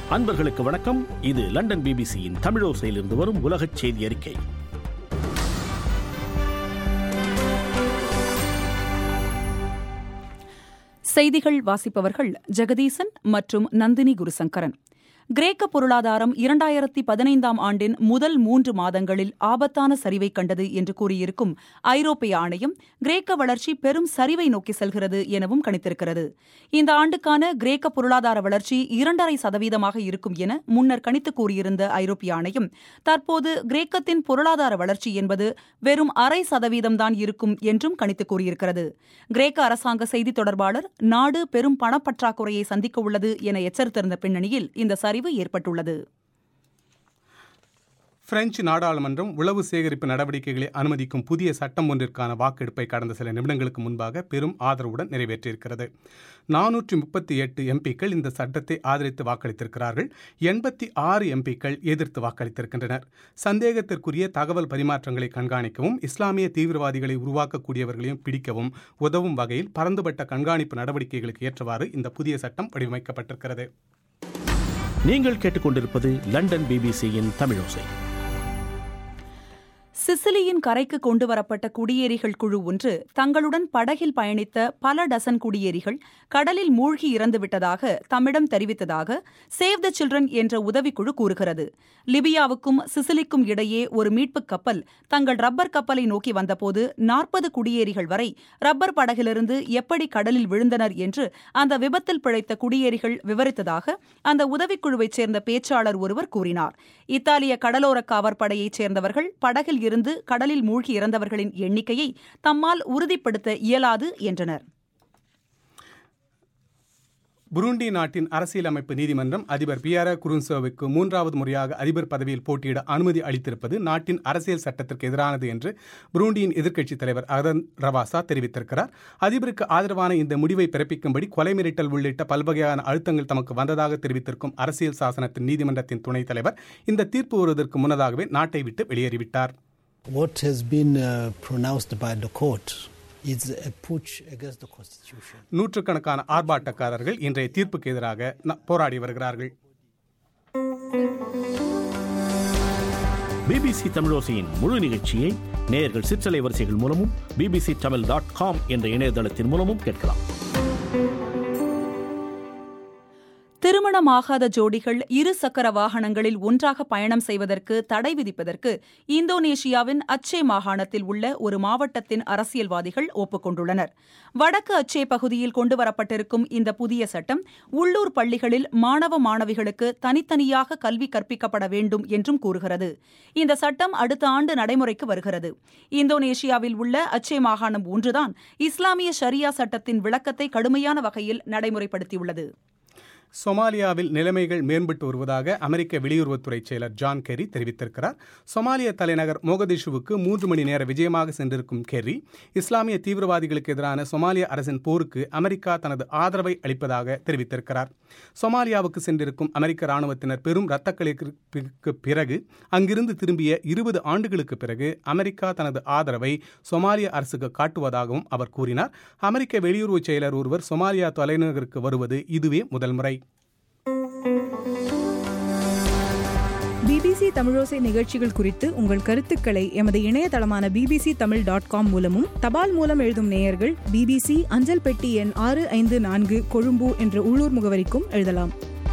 அன்பர்களுக்கு வணக்கம் இது லண்டன் பிபிசியின் தமிழோசையிலிருந்து வரும் உலகச் செய்தி அறிக்கை செய்திகள் வாசிப்பவர்கள் ஜெகதீசன் மற்றும் நந்தினி குருசங்கரன் கிரேக்க பொருளாதாரம் இரண்டாயிரத்தி பதினைந்தாம் ஆண்டின் முதல் மூன்று மாதங்களில் ஆபத்தான சரிவை கண்டது என்று கூறியிருக்கும் ஐரோப்பிய ஆணையம் கிரேக்க வளர்ச்சி பெரும் சரிவை நோக்கி செல்கிறது எனவும் கணித்திருக்கிறது இந்த ஆண்டுக்கான கிரேக்க பொருளாதார வளர்ச்சி இரண்டரை சதவீதமாக இருக்கும் என முன்னர் கணித்து கூறியிருந்த ஐரோப்பிய ஆணையம் தற்போது கிரேக்கத்தின் பொருளாதார வளர்ச்சி என்பது வெறும் அரை சதவீதம்தான் இருக்கும் என்றும் கணித்து கூறியிருக்கிறது கிரேக்க அரசாங்க செய்தி தொடர்பாளர் நாடு பெரும் பணப்பற்றாக்குறையை சந்திக்க உள்ளது என எச்சரித்திருந்த பின்னணியில் இந்த சரிவு ஏற்பட்டுள்ளது பிரெஞ்சு நாடாளுமன்றம் உளவு சேகரிப்பு நடவடிக்கைகளை அனுமதிக்கும் புதிய சட்டம் ஒன்றிற்கான வாக்கெடுப்பை கடந்த சில நிமிடங்களுக்கு முன்பாக பெரும் ஆதரவுடன் நிறைவேற்றியிருக்கிறது நானூற்றி முப்பத்தி எட்டு எம்பிக்கள் இந்த சட்டத்தை ஆதரித்து வாக்களித்திருக்கிறார்கள் எண்பத்தி ஆறு எம்பிக்கள் எதிர்த்து வாக்களித்திருக்கின்றனர் சந்தேகத்திற்குரிய தகவல் பரிமாற்றங்களை கண்காணிக்கவும் இஸ்லாமிய தீவிரவாதிகளை உருவாக்கக்கூடியவர்களையும் பிடிக்கவும் உதவும் வகையில் பரந்துபட்ட கண்காணிப்பு நடவடிக்கைகளுக்கு ஏற்றவாறு இந்த புதிய சட்டம் வடிவமைக்கப்பட்டிருக்கிறது நீங்கள் கேட்டுக்கொண்டிருப்பது லண்டன் பிபிசியின் தமிழோசை சிசிலியின் கரைக்கு கொண்டுவரப்பட்ட குடியேறிகள் குழு ஒன்று தங்களுடன் படகில் பயணித்த பல டசன் குடியேறிகள் கடலில் மூழ்கி இறந்துவிட்டதாக தம்மிடம் தெரிவித்ததாக சேவ் த சில்ட்ரன் என்ற உதவிக்குழு கூறுகிறது லிபியாவுக்கும் சிசிலிக்கும் இடையே ஒரு மீட்புக் கப்பல் தங்கள் ரப்பர் கப்பலை நோக்கி வந்தபோது நாற்பது குடியேறிகள் வரை ரப்பர் படகிலிருந்து எப்படி கடலில் விழுந்தனர் என்று அந்த விபத்தில் பிழைத்த குடியேறிகள் விவரித்ததாக அந்த உதவிக்குழுவைச் சேர்ந்த பேச்சாளர் ஒருவர் கூறினார் இத்தாலிய கடலோர காவற்படையைச் சேர்ந்தவர்கள் படகில் இருந்து கடலில் மூழ்கி இறந்தவர்களின் எண்ணிக்கையை தம்மால் உறுதிப்படுத்த இயலாது என்றனர் புருண்டி நாட்டின் அரசியலமைப்பு நீதிமன்றம் அதிபர் பியார குருன்சோவுக்கு மூன்றாவது முறையாக அதிபர் பதவியில் போட்டியிட அனுமதி அளித்திருப்பது நாட்டின் அரசியல் சட்டத்திற்கு எதிரானது என்று புருண்டியின் எதிர்க்கட்சித் தலைவர் அதன் ரவாசா தெரிவித்திருக்கிறார் அதிபருக்கு ஆதரவான இந்த முடிவை பிறப்பிக்கும்படி கொலை மிரட்டல் உள்ளிட்ட பல்வகையான அழுத்தங்கள் தமக்கு வந்ததாக தெரிவித்திருக்கும் அரசியல் சாசனத்தின் நீதிமன்றத்தின் துணைத் தலைவர் இந்த தீர்ப்பு வருவதற்கு முன்னதாகவே நாட்டை விட்டு வெளியேறிவிட்டார் What has been uh, pronounced by the court is a putsch against the constitution. நூற்றுக்கணக்கான ஆர்ப்பாட்டக்காரர்கள் இன்றைய தீர்ப்புக்கு எதிராக ந- போராடி வருகிறார்கள் பிபிசி தமிழோசையின் முழு நிகழ்ச்சியை நேயர்கள் சிற்றலை வரிசைகள் மூலமும் பிபிசி தமிழ் டாட் காம் என்ற இணையதளத்தின் மூலமும் கேட்கலாம் திருமணமாகாத ஜோடிகள் இரு சக்கர வாகனங்களில் ஒன்றாக பயணம் செய்வதற்கு தடை விதிப்பதற்கு இந்தோனேஷியாவின் அச்சே மாகாணத்தில் உள்ள ஒரு மாவட்டத்தின் அரசியல்வாதிகள் ஒப்புக்கொண்டுள்ளனர் வடக்கு அச்சே பகுதியில் கொண்டுவரப்பட்டிருக்கும் இந்த புதிய சட்டம் உள்ளூர் பள்ளிகளில் மாணவ மாணவிகளுக்கு தனித்தனியாக கல்வி கற்பிக்கப்பட வேண்டும் என்றும் கூறுகிறது இந்த சட்டம் அடுத்த ஆண்டு நடைமுறைக்கு வருகிறது இந்தோனேஷியாவில் உள்ள அச்சே மாகாணம் ஒன்றுதான் இஸ்லாமிய ஷரியா சட்டத்தின் விளக்கத்தை கடுமையான வகையில் நடைமுறைப்படுத்தியுள்ளது சொமாலியாவில் நிலைமைகள் மேம்பட்டு வருவதாக அமெரிக்க வெளியுறவுத்துறை செயலர் ஜான் கெர்ரி தெரிவித்திருக்கிறார் சொமாலிய தலைநகர் மோகதிஷுவுக்கு மூன்று மணி நேர விஜயமாக சென்றிருக்கும் கெர்ரி இஸ்லாமிய தீவிரவாதிகளுக்கு எதிரான சொமாலிய அரசின் போருக்கு அமெரிக்கா தனது ஆதரவை அளிப்பதாக தெரிவித்திருக்கிறார் சொமாலியாவுக்கு சென்றிருக்கும் அமெரிக்க ராணுவத்தினர் பெரும் இரத்தக்களிப்பிற்கு பிறகு அங்கிருந்து திரும்பிய இருபது ஆண்டுகளுக்கு பிறகு அமெரிக்கா தனது ஆதரவை சொமாலிய அரசுக்கு காட்டுவதாகவும் அவர் கூறினார் அமெரிக்க வெளியுறவு செயலர் ஒருவர் சொமாலியா தலைநகருக்கு வருவது இதுவே முதல் முறை பிபிசி தமிழோசை நிகழ்ச்சிகள் குறித்து உங்கள் கருத்துக்களை எமது இணையதளமான பிபிசி தமிழ் டாட் காம் மூலமும் தபால் மூலம் எழுதும் நேயர்கள் பிபிசி அஞ்சல் பெட்டி எண் ஆறு ஐந்து நான்கு கொழும்பு என்ற உள்ளூர் முகவரிக்கும் எழுதலாம்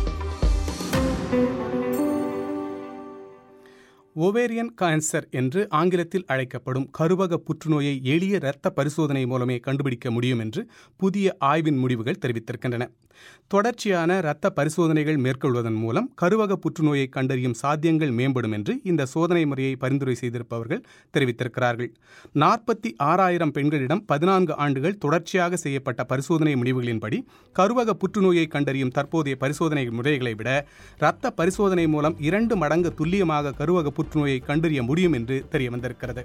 ஓவேரியன் கேன்சர் என்று ஆங்கிலத்தில் அழைக்கப்படும் கருவக புற்றுநோயை எளிய இரத்த பரிசோதனை மூலமே கண்டுபிடிக்க முடியும் என்று புதிய ஆய்வின் முடிவுகள் தெரிவித்திருக்கின்றன தொடர்ச்சியான இரத்த பரிசோதனைகள் மேற்கொள்வதன் மூலம் கருவக புற்றுநோயை கண்டறியும் சாத்தியங்கள் மேம்படும் என்று இந்த சோதனை முறையை பரிந்துரை செய்திருப்பவர்கள் தெரிவித்திருக்கிறார்கள் நாற்பத்தி ஆறாயிரம் பெண்களிடம் பதினான்கு ஆண்டுகள் தொடர்ச்சியாக செய்யப்பட்ட பரிசோதனை முடிவுகளின்படி கருவக புற்றுநோயை கண்டறியும் தற்போதைய பரிசோதனை முறைகளை விட இரத்த பரிசோதனை மூலம் இரண்டு மடங்கு துல்லியமாக கருவக புற்றுநோயை கண்டறிய முடியும் என்று தெரிய வந்திருக்கிறது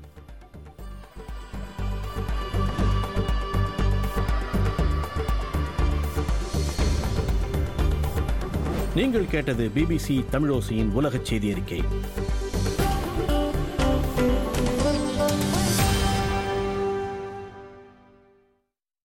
நீங்கள் கேட்டது பிபிசி தமிழோசையின் உலகச் செய்தி அறிக்கை